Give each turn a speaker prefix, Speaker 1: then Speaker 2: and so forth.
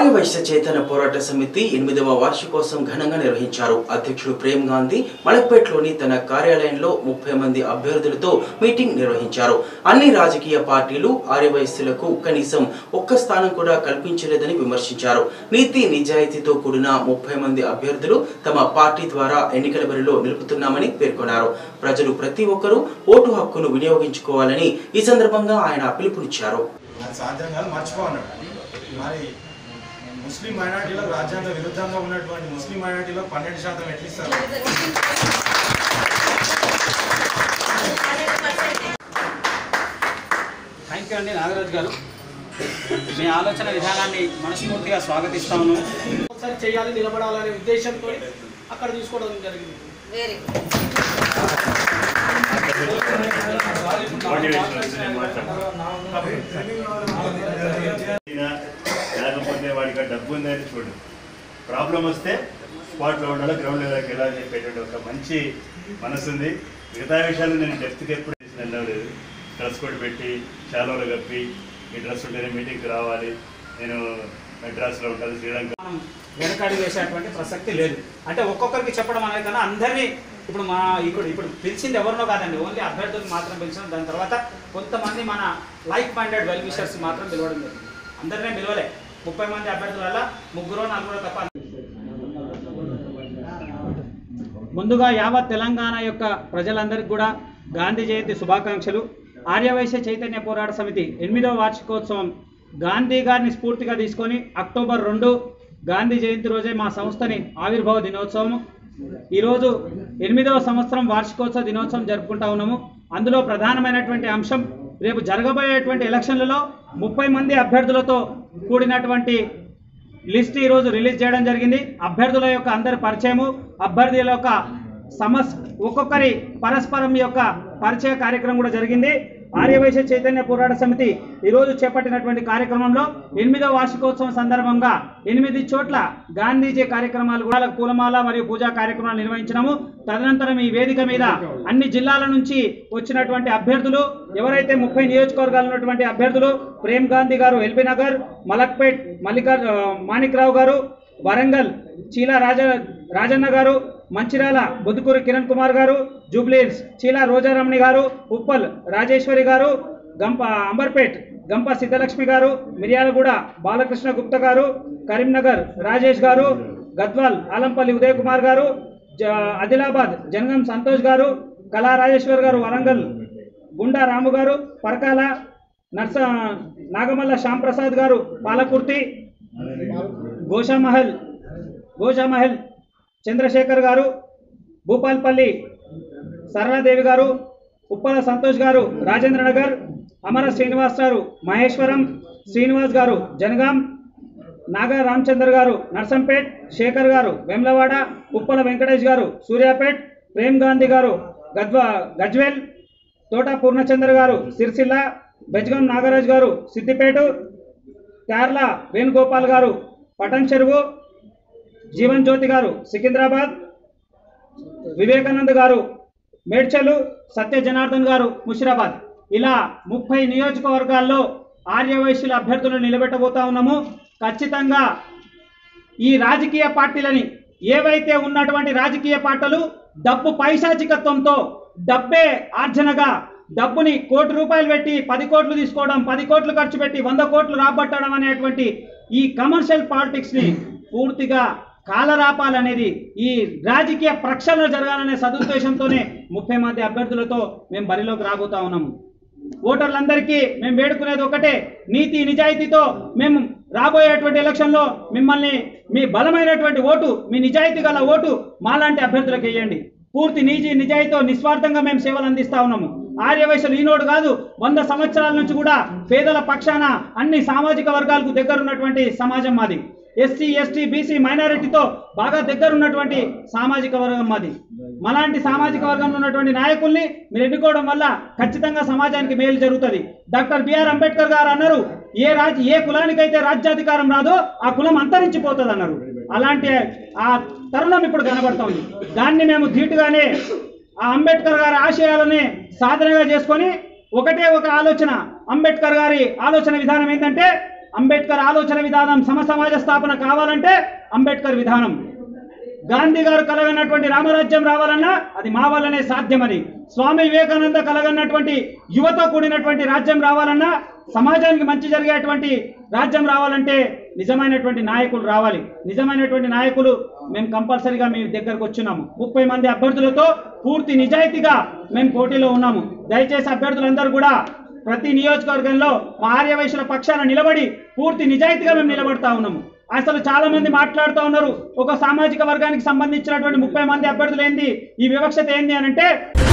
Speaker 1: ఆర్యవైశ్య చైతన్య పోరాట సమితి ఎనిమిదవ వార్షికోత్సవం ఘనంగా నిర్వహించారు అధ్యక్షుడు ప్రేమ్ గాంధీ మలక్పేటలోని తన కార్యాలయంలో ముప్పై మంది అభ్యర్థులతో మీటింగ్ నిర్వహించారు అన్ని రాజకీయ పార్టీలు ఆర్యవైశ్యులకు కనీసం ఒక్క స్థానం కూడా కల్పించలేదని విమర్శించారు నీతి నిజాయితీతో కూడిన ముప్పై మంది అభ్యర్థులు తమ పార్టీ ద్వారా ఎన్నికల బరిలో నిలుపుతున్నామని పేర్కొన్నారు ప్రజలు ప్రతి ఒక్కరూ ఓటు హక్కును వినియోగించుకోవాలని ఈ సందర్భంగా ఆయన పిలుపునిచ్చారు
Speaker 2: అది సాధ్యం కాదు మర్చిపోన్నాడు మరి ముస్లిం మైనార్టీలకు రాజ్యాంగ విరుద్ధంగా ఉన్నటువంటి ముస్లిం మైనార్టీలకు పన్నెండు శాతం ఎట్లా ఇస్తారు
Speaker 3: థ్యాంక్ యూ అండి నాగరాజు గారు మీ ఆలోచన విధానాన్ని మనస్ఫూర్తిగా స్వాగతిస్తాను
Speaker 4: ఒకసారి చేయాలి నిలబడాలనే ఉద్దేశంతో అక్కడ తీసుకోవడం జరిగింది
Speaker 5: వెరీ
Speaker 6: అయినా లేకపోతే వాడికి ఆ డబ్బు ఉందని చూడు ప్రాబ్లం వస్తే స్పాట్లో ఉండాలి గ్రౌండ్ లెవెల్కి వెళ్ళాలని చెప్పేటువంటి ఒక మంచి మనసు ఉంది మిగతా విషయాలు నేను డెప్త్కి ఎప్పుడు చేసిన లేదు డ్రెస్ కోడ్ పెట్టి శాలోలు కప్పి ఈ డ్రెస్ ఉంటేనే మీటింగ్కి రావాలి నేను మెడ్రాస్లో ఉంటాను శ్రీలంక
Speaker 3: మనం వెనకడి వేసేటువంటి ప్రసక్తి లేదు అంటే ఒక్కొక్కరికి చెప్పడం అనేది కన్నా అందరినీ ఇప్పుడు మా ఇప్పుడు ఇప్పుడు పిలిచింది ఎవరినో కాదండి ఓన్లీ అభ్యర్థులకు మాత్రం పిలిచాం దాని తర్వాత కొంతమంది మన లైక్ మైండెడ్ వెల్ విషర్స్ మాత్రం పిలవడం జరిగింది అందరినీ పిలవలే ముప్పై మంది అభ్యర్థుల వల్ల ముగ్గురు నలుగురు తప్ప ముందుగా యావత్ తెలంగాణ యొక్క ప్రజలందరికీ కూడా గాంధీ జయంతి శుభాకాంక్షలు ఆర్యవైశ్య చైతన్య పోరాట సమితి ఎనిమిదవ వార్షికోత్సవం గాంధీ గారిని స్ఫూర్తిగా తీసుకొని అక్టోబర్ రెండు గాంధీ జయంతి రోజే మా సంస్థని ఆవిర్భావ దినోత్సవం ఈరోజు ఎనిమిదవ సంవత్సరం వార్షికోత్సవ దినోత్సవం జరుపుకుంటా ఉన్నాము అందులో ప్రధానమైనటువంటి అంశం రేపు జరగబోయేటువంటి ఎలక్షన్లలో ముప్పై మంది అభ్యర్థులతో కూడినటువంటి లిస్ట్ ఈరోజు రిలీజ్ చేయడం జరిగింది అభ్యర్థుల యొక్క అందరి పరిచయము అభ్యర్థుల యొక్క సమస్ ఒక్కొక్కరి పరస్పరం యొక్క పరిచయ కార్యక్రమం కూడా జరిగింది ఆర్యవైశ్య చైతన్య పోరాట సమితి ఈరోజు చేపట్టినటువంటి కార్యక్రమంలో ఎనిమిదవ వార్షికోత్సవం సందర్భంగా ఎనిమిది చోట్ల గాంధీజీ కార్యక్రమాలు కూడా పూలమాల మరియు పూజా కార్యక్రమాలు నిర్వహించినాము తదనంతరం ఈ వేదిక మీద అన్ని జిల్లాల నుంచి వచ్చినటువంటి అభ్యర్థులు ఎవరైతే ముప్పై నియోజకవర్గాలు ఉన్నటువంటి అభ్యర్థులు ప్రేమ్ గాంధీ గారు ఎల్బీ నగర్ మలక్పేట్ మల్లికార్ ఆ, మాణిక్రావు గారు వరంగల్ చీలా రాజ రాజన్న గారు మంచిర్యాల బుద్దుకూరి కిరణ్ కుమార్ గారు జూబ్లీహిల్స్ చీలా రోజారమణి గారు ఉప్పల్ రాజేశ్వరి గారు గంప అంబర్పేట్ గంప సిద్ధలక్ష్మి గారు మిర్యాలగూడ బాలకృష్ణ గుప్త గారు కరీంనగర్ రాజేష్ గారు గద్వాల్ ఆలంపల్లి ఉదయ్ కుమార్ గారు జ- ఆదిలాబాద్ జనగం సంతోష్ గారు కళా రాజేశ్వర్ గారు వరంగల్ గుండా రాము గారు పరకాల నర్స నాగమల్ల శ్యాంప్రసాద్ గారు పాలకుర్తి గోషామహల్ గోషామహల్ చంద్రశేఖర్ గారు భూపాల్పల్లి సరళాదేవి గారు ఉప్పల సంతోష్ గారు రాజేంద్ర నగర్ అమర శ్రీనివాస్ గారు మహేశ్వరం శ్రీనివాస్ గారు జనగాం నాగా రామచందర్ గారు నర్సంపేట్ శేఖర్ గారు వెమ్లవాడ ఉప్పల వెంకటేష్ గారు సూర్యాపేట్ ప్రేమ్ గాంధీ గారు గద్వా గజ్వేల్ తోట పూర్ణచంద్ర గారు సిరిసిల్ల బెజ్గం నాగరాజ్ గారు సిద్దిపేట కేరళ వేణుగోపాల్ గారు పటన్ చెరువు జీవన్ జ్యోతి గారు సికింద్రాబాద్ వివేకానంద్ గారు మేడ్చలు సత్య జనార్దన్ గారు ముషిరాబాద్ ఇలా ముప్పై నియోజకవర్గాల్లో ఆర్యవైశ్యుల అభ్యర్థులను నిలబెట్టబోతా ఉన్నాము ఖచ్చితంగా ఈ రాజకీయ పార్టీలని ఏవైతే ఉన్నటువంటి రాజకీయ పార్టీలు డబ్బు పైశాచికత్వంతో డబ్బే ఆర్జనగా డబ్బుని కోటి రూపాయలు పెట్టి పది కోట్లు తీసుకోవడం పది కోట్లు ఖర్చు పెట్టి వంద కోట్లు రాబట్టడం అనేటువంటి ఈ కమర్షియల్ పాలిటిక్స్ని పూర్తిగా కాలరాపాలనేది ఈ రాజకీయ ప్రక్షాళన జరగాలనే సదుద్దేశంతోనే ముప్పై మంది అభ్యర్థులతో మేము బరిలోకి రాబోతా ఉన్నాము ఓటర్లందరికీ మేము వేడుకునేది ఒకటే నీతి నిజాయితీతో మేము రాబోయేటువంటి ఎలక్షన్లో మిమ్మల్ని మీ బలమైనటువంటి ఓటు మీ నిజాయితీ గల ఓటు మాలాంటి అభ్యర్థులకు వేయండి పూర్తి నీతి నిజాయితీతో నిస్వార్థంగా మేము సేవలు అందిస్తా ఉన్నాము ఆర్యవైశ్యులు ఈనోడు కాదు వంద సంవత్సరాల నుంచి కూడా పేదల పక్షాన అన్ని సామాజిక వర్గాలకు దగ్గరున్నటువంటి సమాజం మాది ఎస్సీ ఎస్టీ బీసీ మైనారిటీతో బాగా దగ్గర ఉన్నటువంటి సామాజిక వర్గం మాది మలాంటి సామాజిక వర్గంలో ఉన్నటువంటి నాయకుల్ని మీరు ఎన్నుకోవడం వల్ల ఖచ్చితంగా సమాజానికి మేలు జరుగుతుంది డాక్టర్ బిఆర్ అంబేద్కర్ గారు అన్నారు ఏ రాజ్ ఏ కులానికైతే రాజ్యాధికారం రాదో ఆ కులం అంతరించిపోతుంది అన్నారు అలాంటి ఆ తరుణం ఇప్పుడు కనబడుతోంది దాన్ని మేము ధీటుగానే ఆ అంబేద్కర్ గారి ఆశయాలని సాధనగా చేసుకొని ఒకటే ఒక ఆలోచన అంబేద్కర్ గారి ఆలోచన విధానం ఏంటంటే అంబేద్కర్ ఆలోచన విధానం సమసమాజ స్థాపన కావాలంటే అంబేద్కర్ విధానం గాంధీ గారు కలగన్నటువంటి రామరాజ్యం రావాలన్నా అది మా వల్లనే సాధ్యమని స్వామి వివేకానంద కలగన్నటువంటి యువతో కూడినటువంటి రాజ్యం రావాలన్నా సమాజానికి మంచి జరిగేటువంటి రాజ్యం రావాలంటే నిజమైనటువంటి నాయకులు రావాలి నిజమైనటువంటి నాయకులు మేము కంపల్సరీగా మీ దగ్గరకు వచ్చినాము ముప్పై మంది అభ్యర్థులతో పూర్తి నిజాయితీగా మేము పోటీలో ఉన్నాము దయచేసి అభ్యర్థులందరూ కూడా ప్రతి నియోజకవర్గంలో మా ఆర్యవైశ్యుల పక్షాన నిలబడి పూర్తి నిజాయితీగా మేము నిలబడతా ఉన్నాము అసలు చాలా మంది మాట్లాడుతూ ఉన్నారు ఒక సామాజిక వర్గానికి సంబంధించినటువంటి ముప్పై మంది అభ్యర్థులు ఏంది ఈ వివక్షత ఏంది అని అంటే